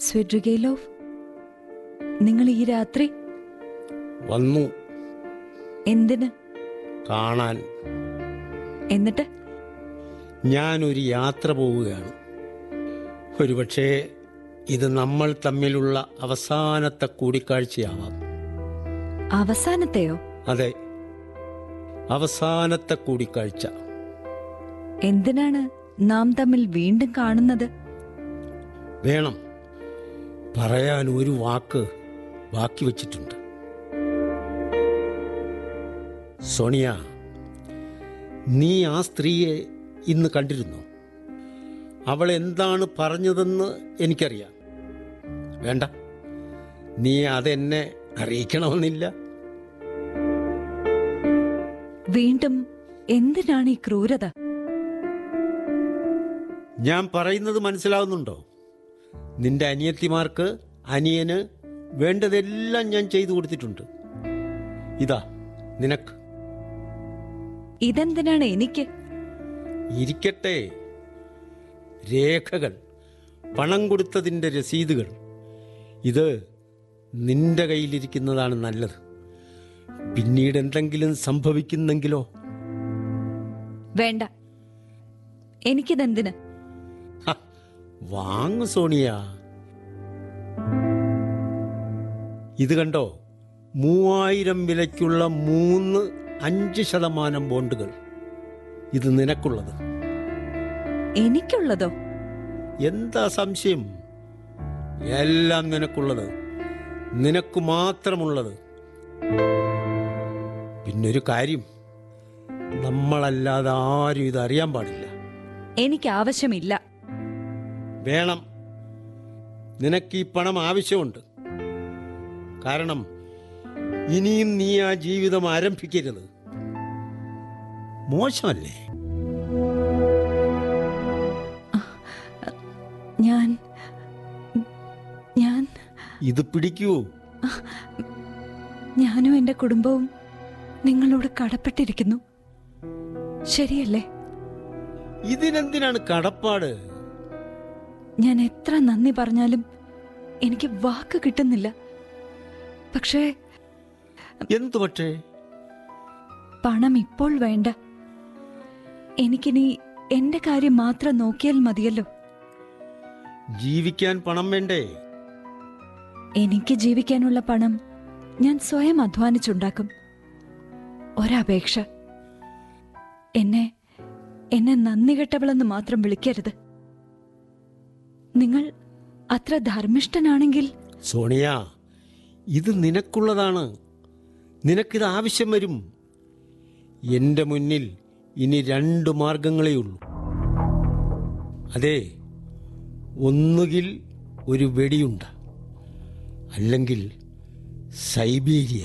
സ്വെഡ്രിഗയിലോവ് നിങ്ങൾ ഈ രാത്രി വന്നു എന്തിന് കാണാൻ എന്നിട്ട് ഞാനൊരു യാത്ര പോവുകയാണ് ഒരുപക്ഷേ ഇത് നമ്മൾ തമ്മിലുള്ള അവസാനത്തെ കൂടിക്കാഴ്ചയാവാം അവസാനത്തെയോ അതെ അവസാനത്തെ കൂടിക്കാഴ്ച എന്തിനാണ് നാം തമ്മിൽ വീണ്ടും കാണുന്നത് വേണം പറയാൻ ഒരു വാക്ക് ബാക്കി വച്ചിട്ടുണ്ട് സോണിയ നീ ആ സ്ത്രീയെ ഇന്ന് കണ്ടിരുന്നോ അവൾ എന്താണ് പറഞ്ഞതെന്ന് എനിക്കറിയാം വേണ്ട നീ അതെന്നെ അറിയിക്കണമെന്നില്ല വീണ്ടും എന്തിനാണ് ഈ ക്രൂരത ഞാൻ പറയുന്നത് മനസ്സിലാവുന്നുണ്ടോ നിന്റെ അനിയത്തിമാർക്ക് അനിയന് വേണ്ടതെല്ലാം ഞാൻ ചെയ്തു കൊടുത്തിട്ടുണ്ട് ഇതാ നിനക്ക് ഇതെന്തിനാണ് എനിക്ക് ഇരിക്കട്ടെ രേഖകൾ പണം കൊടുത്തതിൻ്റെ രസീതുകൾ ഇത് നിന്റെ കയ്യിലിരിക്കുന്നതാണ് നല്ലത് പിന്നീട് എന്തെങ്കിലും സംഭവിക്കുന്നെങ്കിലോ വേണ്ട എനിക്കിതെന്തിന് ഹ, വാങ്ങു സോണിയ ഇത് കണ്ടോ മൂവായിരം വിലയ്ക്കുള്ള മൂന്ന് അഞ്ച് ശതമാനം ബോണ്ടുകൾ ഇത് നിനക്കുള്ളത് എനിക്കുള്ളതോ എന്താ സംശയം എല്ലാം നിനക്കുള്ളത് നിനക്ക് മാത്രമുള്ളത് പിന്നൊരു കാര്യം നമ്മളല്ലാതെ ആരും ഇത് അറിയാൻ പാടില്ല എനിക്ക് ആവശ്യമില്ല വേണം നിനക്ക് ഈ പണം ആവശ്യമുണ്ട് കാരണം ഇനിയും നീ ആ ജീവിതം ആരംഭിക്കരുത് മോശമല്ലേ ഞാൻ ഞാൻ ഇത് പിടിക്കൂ ഞാനും എന്റെ കുടുംബവും നിങ്ങളോട് കടപ്പെട്ടിരിക്കുന്നു ശരിയല്ലേ ഇതിനെന്തിനാണ് കടപ്പാട് ഞാൻ എത്ര നന്ദി പറഞ്ഞാലും എനിക്ക് വാക്ക് കിട്ടുന്നില്ല പക്ഷേ എന്തു പക്ഷേ പണം ഇപ്പോൾ വേണ്ട എനിക്കിനി എന്റെ കാര്യം മാത്രം നോക്കിയാൽ മതിയല്ലോ ജീവിക്കാൻ പണം വേണ്ടേ എനിക്ക് ജീവിക്കാനുള്ള പണം ഞാൻ സ്വയം അധ്വാനിച്ചുണ്ടാക്കും ഒരപേക്ഷ എന്നെ എന്നെ നന്ദി കെട്ടവളെന്ന് മാത്രം വിളിക്കരുത് നിങ്ങൾ അത്ര ധർമ്മിഷ്ഠനാണെങ്കിൽ സോണിയ ഇത് നിനക്കുള്ളതാണ് നിനക്കിത് ആവശ്യം വരും എന്റെ മുന്നിൽ ഇനി രണ്ട് മാർഗങ്ങളേ ഉള്ളൂ അതെ ഒന്നുകിൽ ഒരു വെടിയുണ്ട അല്ലെങ്കിൽ സൈബീരിയ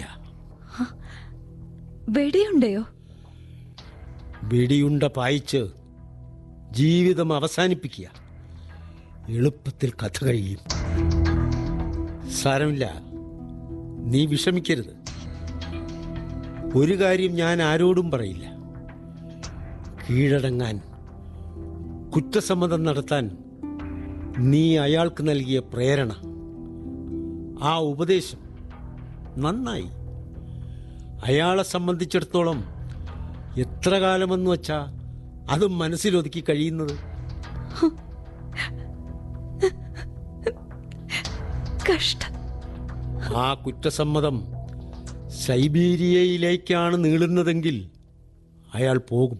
വെടിയുണ്ടയോ വെടിയുണ്ട പായിച്ച് ജീവിതം അവസാനിപ്പിക്കുക എളുപ്പത്തിൽ കഥ കഴിയും സാരമില്ല നീ വിഷമിക്കരുത് ഒരു കാര്യം ഞാൻ ആരോടും പറയില്ല കീഴടങ്ങാൻ കുറ്റസമ്മതം നടത്താൻ നീ അയാൾക്ക് നൽകിയ പ്രേരണ ആ ഉപദേശം നന്നായി അയാളെ സംബന്ധിച്ചിടത്തോളം എത്ര കാലമെന്ന് വച്ചാ അത് മനസ്സിലൊതുക്കി കഴിയുന്നത് കഷ്ടം ആ കുറ്റസമ്മതം സൈബീരിയയിലേക്കാണ് നീളുന്നതെങ്കിൽ അയാൾ പോകും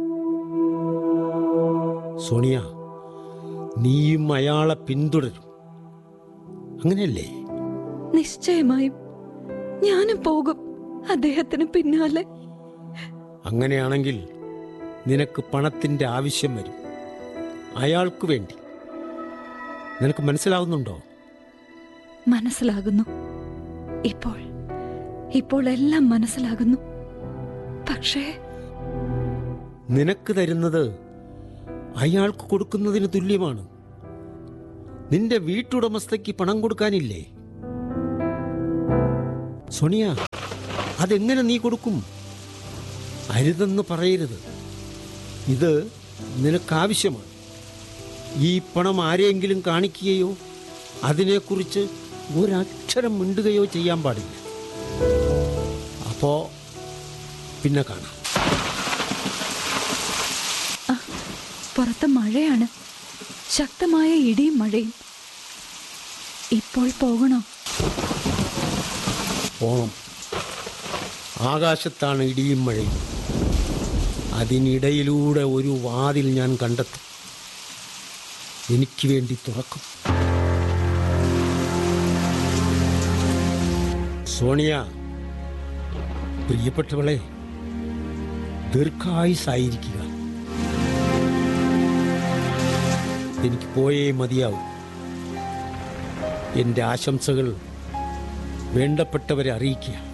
സോണിയ നീയും അയാളെ പിന്തുടരും അങ്ങനെയല്ലേ നിശ്ചയമായും ഞാനും പോകും അദ്ദേഹത്തിന് പിന്നാലെ അങ്ങനെയാണെങ്കിൽ നിനക്ക് പണത്തിന്റെ ആവശ്യം വരും അയാൾക്ക് വേണ്ടി നിനക്ക് മനസ്സിലാവുന്നുണ്ടോ മനസ്സിലാകുന്നു ഇപ്പോൾ ഇപ്പോൾ എല്ലാം മനസ്സിലാകുന്നു പക്ഷേ നിനക്ക് തരുന്നത് അയാൾക്ക് കൊടുക്കുന്നതിന് തുല്യമാണ് നിന്റെ വീട്ടുടമസ്ഥയ്ക്ക് പണം കൊടുക്കാനില്ലേ സോണിയ അതെങ്ങനെ നീ കൊടുക്കും അരുതെന്ന് പറയരുത് ഇത് നിനക്കാവശ്യമാണ് ഈ പണം ആരെയെങ്കിലും കാണിക്കുകയോ അതിനെക്കുറിച്ച് ഒരക്ഷരം മിണ്ടുകയോ ചെയ്യാൻ പാടില്ല അപ്പോ പിന്നെ കാണാം പുറത്ത് മഴയാണ് ശക്തമായ ഇടിയും മഴയും ഇപ്പോൾ പോകണോ പോണം ആകാശത്താണ് ഇടിയും മഴയും അതിനിടയിലൂടെ ഒരു വാതിൽ ഞാൻ കണ്ടെത്തും എനിക്ക് വേണ്ടി തുറക്കും സോണിയ പ്രിയപ്പെട്ടവളെ ദീർഘായുസായിരിക്കുക എനിക്ക് പോയേ മതിയാവും എൻ്റെ ആശംസകൾ വേണ്ടപ്പെട്ടവരെ അറിയിക്കുക